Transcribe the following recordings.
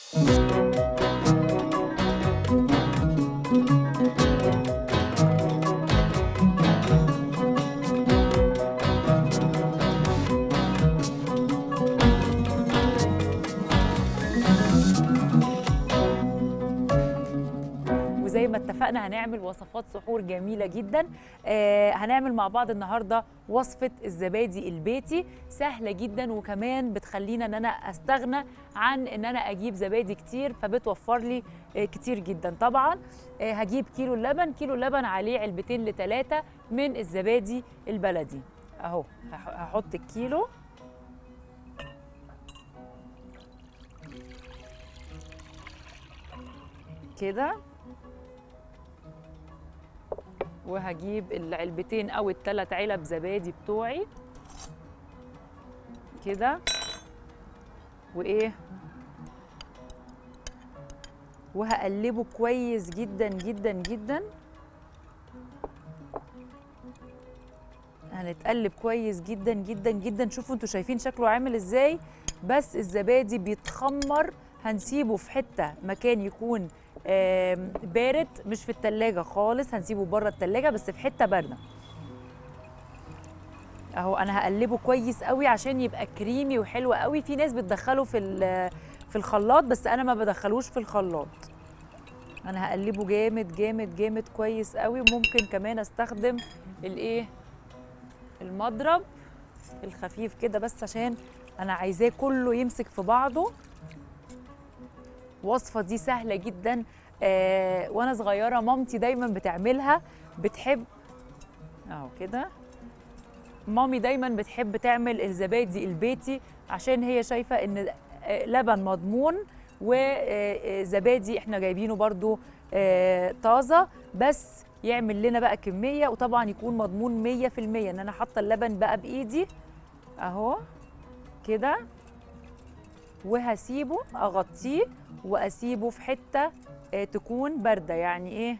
وزي ما اتفقنا هنعمل وصفات سحور جميله جدا آه هنعمل مع بعض النهارده وصفه الزبادي البيتي سهله جدا وكمان بتخلينا ان انا استغنى عن ان انا اجيب زبادي كتير فبتوفر لي آه كتير جدا طبعا آه هجيب كيلو اللبن كيلو اللبن عليه علبتين لثلاثه من الزبادي البلدي اهو هح- هحط الكيلو كده وهجيب العلبتين او الثلاث علب زبادي بتوعي كده وايه وهقلبه كويس جدا جدا جدا هنتقلب كويس جدا جدا جدا شوفوا انتوا شايفين شكله عامل ازاي بس الزبادي بيتخمر هنسيبه في حته مكان يكون آم، بارد مش في التلاجة خالص هنسيبه بره التلاجة بس في حته بارده اهو انا هقلبه كويس قوي عشان يبقى كريمي وحلو قوي في ناس بتدخله في ال- في الخلاط بس انا ما بدخلوش في الخلاط انا هقلبه جامد جامد جامد كويس قوي وممكن كمان استخدم الايه المضرب الخفيف كده بس عشان انا عايزاه كله يمسك في بعضه الوصفه دي سهله جدا آه وانا صغيره مامتي دايما بتعملها بتحب اهو كده مامي دايما بتحب تعمل الزبادي البيتي عشان هي شايفه ان آه، لبن مضمون وزبادي احنا جايبينه برضو آه، طازه بس يعمل لنا بقى كميه وطبعا يكون مضمون 100% ان انا حاطه اللبن بقى بايدي اهو كده وهسيبه اغطيه واسيبه في حته آه، تكون بارده يعني ايه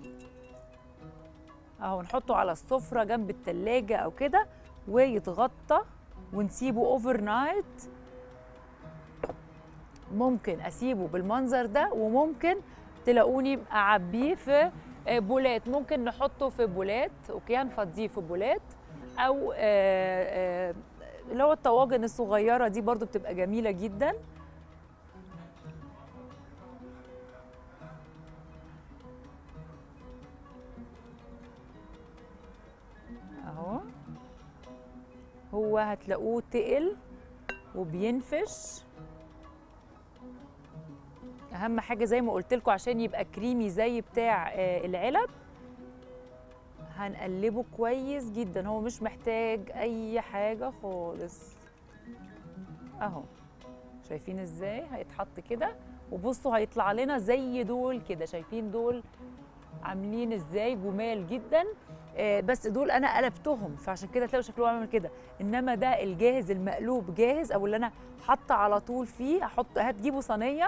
اهو نحطه على السفره جنب التلاجة او كده ويتغطى ونسيبه اوفر نايت ممكن اسيبه بالمنظر ده وممكن تلاقوني اعبيه في آه، بولات ممكن نحطه في بولات اوكي هنفضيه في بولات او آه، آه، اللي هو الطواجن الصغيره دي برضو بتبقى جميله جدا اهو هو هتلاقوه تقل وبينفش اهم حاجه زي ما قلت لكم عشان يبقى كريمي زي بتاع آه، العلب هنقلبه كويس جدا هو مش محتاج اي حاجه خالص اهو شايفين ازاي هيتحط كده وبصوا هيطلع لنا زي دول كده شايفين دول عاملين ازاي جمال جدا آه، بس دول انا قلبتهم فعشان كده تلاقوا شكلهم عامل كده انما ده الجاهز المقلوب جاهز او اللي انا حاطه على طول فيه احط هتجيبوا صينيه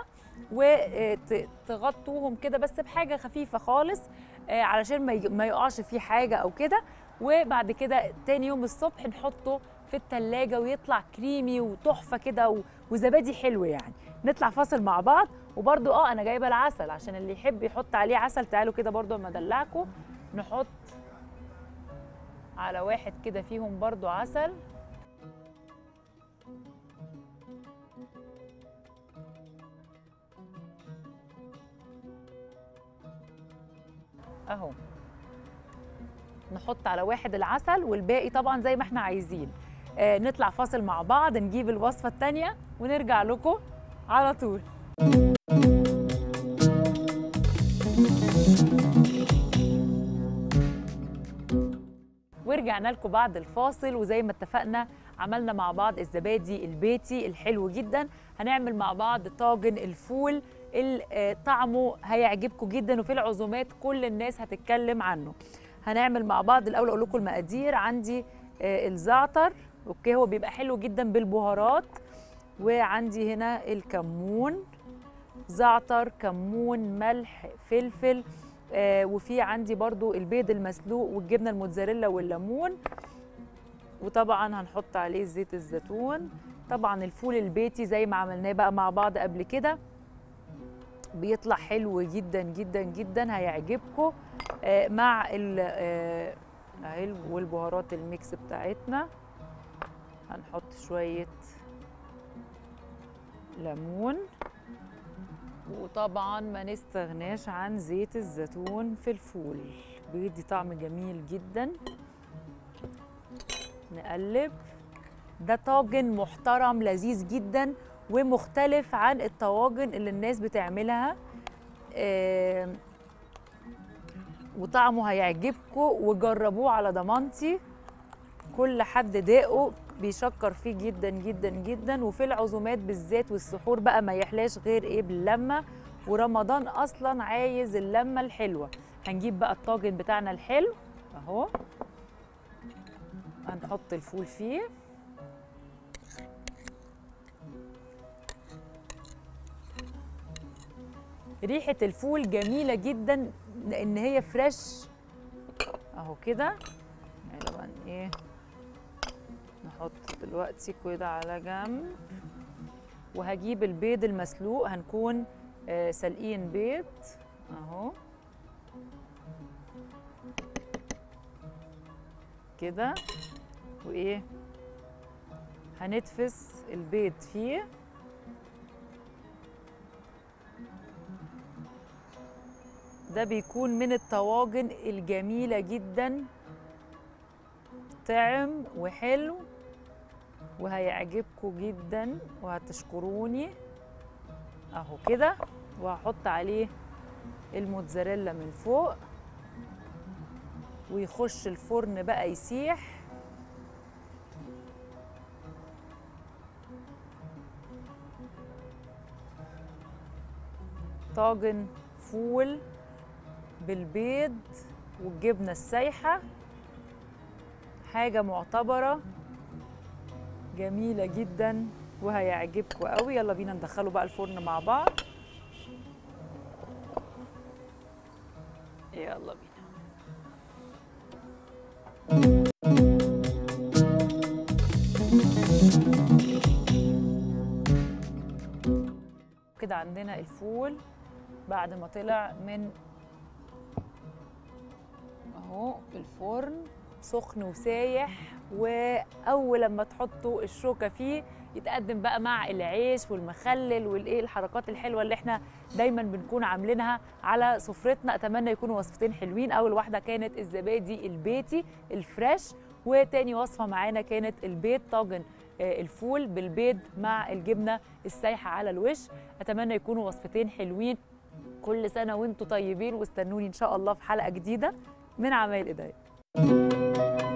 وتغطوهم كده بس بحاجه خفيفه خالص آه، علشان ما يج- ما يقعش فيه حاجه او كده وبعد كده تاني يوم الصبح نحطه في التلاجة ويطلع كريمي وتحفة كده و- وزبادي حلو يعني نطلع فاصل مع بعض وبرده اه انا جايبه العسل عشان اللي يحب يحط عليه عسل تعالوا كده برده اما ادلعكم نحط على واحد كده فيهم برضو عسل اهو نحط على واحد العسل والباقي طبعا زي ما احنا عايزين آه نطلع فاصل مع بعض نجيب الوصفة التانية ونرجع لكم على طول ورجعنا لكم بعد الفاصل وزي ما اتفقنا عملنا مع بعض الزبادي البيتي الحلو جدا هنعمل مع بعض طاجن الفول اللي آه، طعمه هيعجبكم جدا وفي العزومات كل الناس هتتكلم عنه هنعمل مع بعض الاول اقول لكم المقادير عندي آه، الزعتر اوكي هو بيبقى حلو جدا بالبهارات وعندي هنا الكمون زعتر كمون ملح فلفل آه وفي عندي برضو البيض المسلوق والجبنه الموتزاريلا والليمون وطبعا هنحط عليه زيت الزيتون طبعا الفول البيتي زي ما عملناه بقى مع بعض قبل كده بيطلع حلو جدا جدا جدا هيعجبكم آه، مع ال آه، اهي والبهارات الميكس بتاعتنا هنحط شويه ليمون وطبعا ما نستغناش عن زيت الزيتون في الفول بيدي طعم جميل جدا نقلب ده طاجن محترم لذيذ جدا ومختلف عن الطواجن اللي الناس بتعملها آم، وطعمه هيعجبكم وجربوه على ضمانتي كل حد داقه بيشكر فيه جدا جدا جدا وفي العزومات بالذات والسحور بقى ما يحلاش غير ايه باللمه ورمضان اصلا عايز اللمه الحلوه هنجيب بقى الطاجن بتاعنا الحلو اهو هنحط الفول فيه ريحه الفول جميله جدا لان هي فريش اهو كده يعني طبعا ايه نحط دلوقتي كده على جنب وهجيب البيض المسلوق هنكون آه، سالقين بيض اهو كده وايه هنتفس البيض فيه ده بيكون من الطواجن الجميلة جدا طعم وحلو وهيعجبكم جدا وهتشكروني اهو كده وهحط عليه الموتزاريلا من فوق ويخش الفرن بقى يسيح طاجن فول بالبيض والجبنه السايحه حاجه معتبره جميله جدا وهيعجبكم قوي يلا بينا ندخله بقى الفرن مع بعض يلا بينا كده عندنا الفول بعد ما طلع من اهو الفرن سخن وسايح واول لما تحطوا الشوكه فيه يتقدم بقى مع العيش والمخلل والايه الحركات الحلوه اللي احنا دايما بنكون عاملينها على سفرتنا اتمنى يكونوا وصفتين حلوين اول واحده كانت الزبادي البيتي الفريش وتاني وصفه معانا كانت البيض طاجن آه، الفول بالبيض مع الجبنه السايحه على الوش اتمنى يكونوا وصفتين حلوين كل سنه وانتم طيبين واستنوني ان شاء الله في حلقه جديده من عمايل ايديا